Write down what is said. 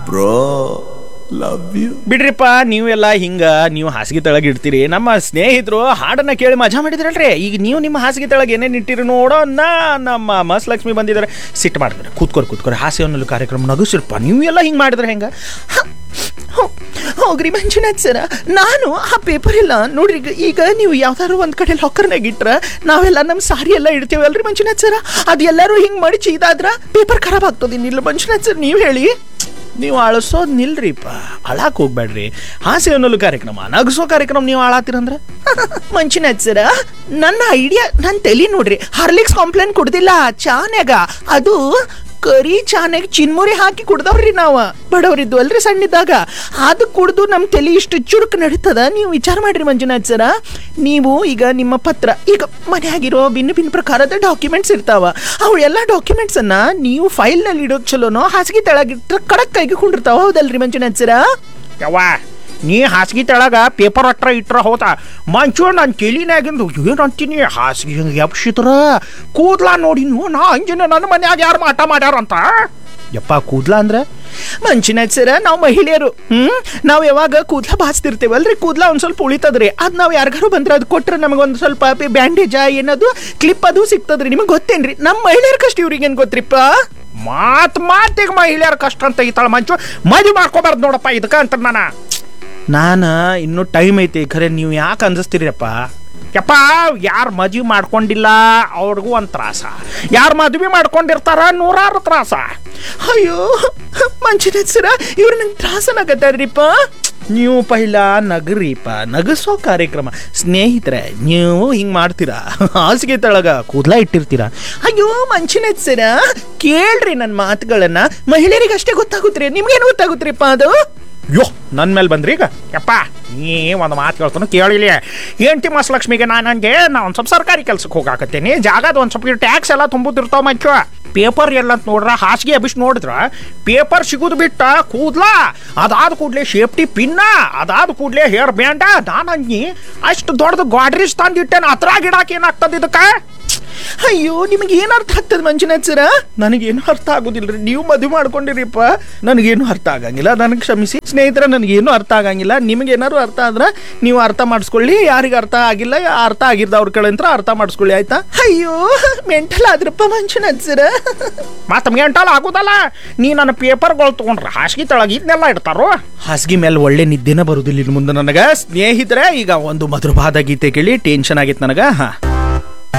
bro love you ಬಿಡ್ರಿಪ್ಪ ನೀವೆಲ್ಲ ಹಿಂಗ ನೀವು ಹಾಸಿಗೆ ತೆಳಗೆ ಇಡ್ತೀರಿ ನಮ್ಮ ಸ್ನೇಹಿತರು ಹಾಡನ್ನ ಕೇಳಿ ಮಜಾ ಮಾಡಿದ್ರಲ್ರಿ ಈಗ ನೀವು ನಿಮ್ಮ ಹಾಸಿಗೆ ತೆಳಗೆ ಏನೇನು ಇಟ್ಟಿರಿ ನೋಡೋಣ ನಮ್ಮ ಮಸ್ ಲಕ್ಷ್ಮಿ ಬಂದಿದ್ದಾರೆ ಸಿಟ್ಟು ಮಾಡಿದ್ರೆ ಕೂತ್ಕೊರಿ ಕೂತ್ಕೊರಿ ಹಾಸ್ಯ ಅನ್ನೋ ಕಾರ್ಯಕ್ರಮ ನಗಿಸಿರಪ್ಪ ನೀವು ಎಲ್ಲ ಹಿಂಗೆ ಮಾಡಿದ್ರೆ ಹೆಂಗ ಹೋಗ್ರಿ ಮಂಜುನಾಥ್ ಸರ ನಾನು ಆ ಪೇಪರ್ ಎಲ್ಲ ನೋಡ್ರಿ ಈಗ- ಈಗ ನೀವು ಯಾವ್ದಾದ್ರು ಒಂದ್ ಕಡೆ ಲಾಕರ್ನಾಗ ಇಟ್ರ ನಾವೆಲ್ಲ ನಮ್ಮ ಸಾರಿ ಎಲ್ಲ ಇಡ್ತೇವಲ್ರಿ ಮಂಜುನಾಥ್ ಸರ ಅದು ಎಲ್ಲರೂ ಹಿಂಗ್ ಮಾಡಿ ಚೀದಾದ್ರ ಪೇಪರ್ ಖರಾಬ್ ಆಗ್ತದೆ ನಿಲ್ಲ ಮಂಜುನಾಥ್ ಸರ್ ನೀವು ಹೇಳಿ ನೀವು ಅಳಸೋದ್ ನಿಲ್ರಿಪ್ಪ ಅಳಾಕ್ ಹೋಗ್ಬೇಡ್ರಿ ಹಾಸ್ಯ ಅನ್ನೋಲು ಕಾರ್ಯಕ್ರಮ ನಗಸೋ ಕಾರ್ಯಕ್ರಮ ನೀವು ಆಳಾತಿರಂದ್ರ ಮಂಜುನಾಥ್ ಸರ ನನ್ನ ಐಡಿಯಾ ನನ್ನ ತಲೆ ನೋಡ್ರಿ ಹಾರ್ಲಿಕ್ಸ್ ಕಾಂಪ್ಲೇನ್ ಕೊಡ್ದಿಲ್ಲ ಚಾನ್ಯಾಗ ಅದು ಕರಿ ಚಾನೆಗೆ ಚಿನ್ಮುರಿ ಹಾಕಿ ಕುಡ್ದವ್ರಿ ನಾವು ಬಡವರಿದ್ದು ಅಲ್ರಿ ಸಣ್ಣಿದ್ದಾಗ ಅದು ಕುಡ್ದು ನಮ್ಮ ತಲೆ ಇಷ್ಟು ಚುರುಕು ನಡೀತದ ನೀವು ವಿಚಾರ ಮಾಡ್ರಿ ಮಂಜುನಾಥ್ ಸರ ನೀವು ಈಗ ನಿಮ್ಮ ಪತ್ರ ಈಗ ಮನೆಯಾಗಿರೋ ಭಿನ್ನ ಭಿನ್ನ ಪ್ರಕಾರದ ಡಾಕ್ಯುಮೆಂಟ್ಸ್ ಇರ್ತಾವ ಅವು ಎಲ್ಲ ಡಾಕ್ಯುಮೆಂಟ್ಸ್ ಅನ್ನ ನೀವು ಫೈಲ್ನಲ್ಲಿ ಇಡೋಕ್ ಚಲೋನೋ ಹಾಸಿಗೆ ತೆಳಗಿಟ್ರೆ ಕಡಕ್ ಕೈಗೆ ಕುಂಡಿರ್ತಾವ ಹೌದಲ್ರಿ ಮಂಜುನಾಥ್ ಸರ ಯವ್ವ ನೀ ಹಾಸಿಗೆ ತೆಳಗ ಪೇಪರ್ ಹತ್ರ ಇಟ್ರ ಹೋತ ಮಂಚು ನನ್ನ ತಿಳಿನಾಗಿಂದು ಏನು ಅಂತೀನಿ ಹಾಸಿಗೆ ಹಿಂಗೆ ಎಬ್ಸಿದ್ರ ಕೂದ್ಲ ನೋಡಿ ನೀವು ನಾ ಅಂಜಿನ ನನ್ನ ಮನ್ಯಾಗ ಯಾರು ಮಾಟ ಮಾಡ್ಯಾರಂತ ಯಪ್ಪ ಕೂದ್ಲ ಅಂದ್ರೆ ಮಂಜುನಾಥ್ ಸರ ನಾವು ಮಹಿಳೆಯರು ಹ್ಮ್ ನಾವು ಯಾವಾಗ ಕೂದ್ಲ ಬಾಚ್ತಿರ್ತೇವಲ್ರಿ ಕೂದ್ಲ ಒಂದ್ ಸ್ವಲ್ಪ ಉಳಿತದ್ರಿ ಅದ್ ನಾವು ಯಾರಿಗಾರು ಬಂದ್ರೆ ಅದು ಕೊಟ್ರೆ ನಮಗೆ ಒಂದು ಸ್ವಲ್ಪ ಬ್ಯಾಂಡೇಜ ಏನದು ಕ್ಲಿಪ್ ಅದು ಸಿಗ್ತದ್ರಿ ನಿಮಗೆ ಗೊತ್ತೇನ್ರಿ ನಮ್ಮ ಮಹಿಳೆಯರ ಕಷ್ಟ ಇವ್ರಿಗೇನ್ ಗೊತ್ತ್ರಿಪ್ಪ ಮಾತ್ ಮಾತಿಗೆ ಮಹಿಳೆಯರ ಕಷ್ಟ ಅಂತ ಈತಾಳ ಮಂಚು ಮದುವೆ ಮಾಡ್ಕೋಬಾರ್ದು ನೋಡಪ್ಪ ಇದಕ್ಕ ಅಂತ ನಾನು ನಾನು ಇನ್ನೂ ಟೈಮ್ ಐತಿ ಖರೆ ನೀವು ಯಾಕೆ ಅಂಜಿಸ್ತೀರಪ್ಪ ಯಪ್ಪ ಯಾರು ಮದುವೆ ಮಾಡ್ಕೊಂಡಿಲ್ಲ ಅವ್ರಿಗೂ ಒಂದು ತ್ರಾಸ ಯಾರು ಮದುವೆ ಮಾಡ್ಕೊಂಡಿರ್ತಾರ ನೂರಾರು ತ್ರಾಸ ಅಯ್ಯೋ ಮಂಜುನಾಥ್ ಸರ ಇವ್ರು ನಂಗೆ ತ್ರಾಸನಾಗತ್ತಾರ್ರಿಪ್ಪ ನೀವು ಪೈಲ ನಗರಿಪ್ಪ ನಗಸೋ ಕಾರ್ಯಕ್ರಮ ಸ್ನೇಹಿತರೆ ನೀವು ಹಿಂಗ್ ಮಾಡ್ತೀರಾ ಹಾಸಿಗೆ ತಳಗ ಕೂದ್ಲ ಇಟ್ಟಿರ್ತೀರಾ ಅಯ್ಯೋ ಮಂಜುನಾಥ್ ಸರ ಕೇಳ್ರಿ ನನ್ನ ಮಾತುಗಳನ್ನ ಮಹಿಳೆಯರಿಗೆ ಅಷ್ಟೇ ಗೊತ್ತಾಗುತ್ರಿ ನಿಮ್ಗೇನು ಗೊತ್ತಾಗುತ್ರಿಪ್ಪ ಅದು ಯೋ ನನ್ನ ಮೇಲೆ ಬಂದ್ರಿ ಈಗ ಯಪ್ಪ ನೀ ಒಂದು ಮಾತು ಹೇಳ್ತಾನೆ ಕೇಳಿಲಿ ಹೆಂಡತಿ ಮಸ್ ಲಕ್ಷ್ಮಿಗೆ ನಾನು ಹಂಗೆ ನಾ ಒಂದು ಸ್ವಲ್ಪ ಸರ್ಕಾರಿ ಕೆಲ್ಸಕ್ಕೆ ಹೋಗಾಕತ್ತೀನಿ ಜಾಗದ ಒಂದು ಸ್ವಲ್ಪ ಟ್ಯಾಕ್ಸ್ ಎಲ್ಲ ತುಂಬುದಿರ್ತಾವ ಮಂಚು ಪೇಪರ್ ಎಲ್ಲ ಅಂತ ನೋಡ್ರ ಹಾಸಿಗೆ ಅಭಿಷ್ ನೋಡಿದ್ರ ಪೇಪರ್ ಸಿಗುದು ಬಿಟ್ಟ ಕೂದ್ಲ ಅದಾದ ಕೂಡಲೇ ಸೇಫ್ಟಿ ಪಿನ್ನ ಅದಾದ ಕೂಡಲೇ ಹೇರ್ ಬ್ಯಾಂಡ ನಾನು ಅಂಜಿ ಅಷ್ಟು ದೊಡ್ಡದು ಗಾಡ್ರೀಸ್ ತಂದಿಟ್ಟೇನು ಹತ್ರ ಗಿಡಕ್ಕೆ ಏನಾಗ್ತದೆ ಇದಕ್ಕೆ ಅಯ್ಯೋ ನಿಮಗೆ ಏನು ಅರ್ಥ ಆಗ್ತದೆ ಮಂಜುನಾಥ್ ಸರ ನನಗೇನು ಅರ್ಥ ಆಗೋದಿಲ್ರಿ ನೀವು ಮದುವೆ ಮಾಡ್ಕೊಂಡಿರಿಪ್ಪ ನನಗೇನು ಅರ್ಥ ಆಗಂಗಿಲ್ಲ ನನಗೆ ಕ್ಷಮಿಸಿ ಸ್ನೇಹಿತರ ನನಗೇನು ಅರ್ಥ ಆಗಂಗಿಲ್ಲ ನಿಮಗೆ ಏನಾದ್ರು ಅರ್ಥ ಆದ್ರೆ ನೀವು ಅರ್ಥ ಮಾಡಿಸ್ಕೊಳ್ಳಿ ಯಾರಿಗೆ ಅರ್ಥ ಆಗಿಲ್ಲ ಅರ್ಥ ಆಗಿದ್ದವ್ರ ಕಡೆ ಅರ್ಥ ಮಾಡಿಸ್ಕೊಳ್ಳಿ ಆಯ್ತಾ ಅಯ್ಯೋ ಮೆಂಟಲ್ ಆದ್ರಪ್ಪ ಮಂಜುನಾಥ್ ಸರ ಮತ್ತೆ ಮೆಂಟಲ್ ಆಗೋದಲ್ಲ ನೀ ನನ್ನ ಪೇಪರ್ಗಳು ತೊಗೊಂಡ್ರೆ ಹಾಸಿಗೆ ತೆಳಗೆ ಇದನ್ನೆಲ್ಲ ಇಡ್ತಾರೋ ಹಾಸಿಗೆ ಮೇಲೆ ಒಳ್ಳೆ ನಿದ್ದೆನ ಬರುದಿಲ್ಲ ಇನ್ನು ಮುಂದೆ ನನಗೆ ಸ್ನೇಹಿತರೆ ಈಗ ಒಂದು ಮಧುರವಾದ ಗೀತೆ ಕೇಳಿ ಟೆನ್ಷನ್ ಆಗಿತ್ತು ನನಗೆ ಹಾ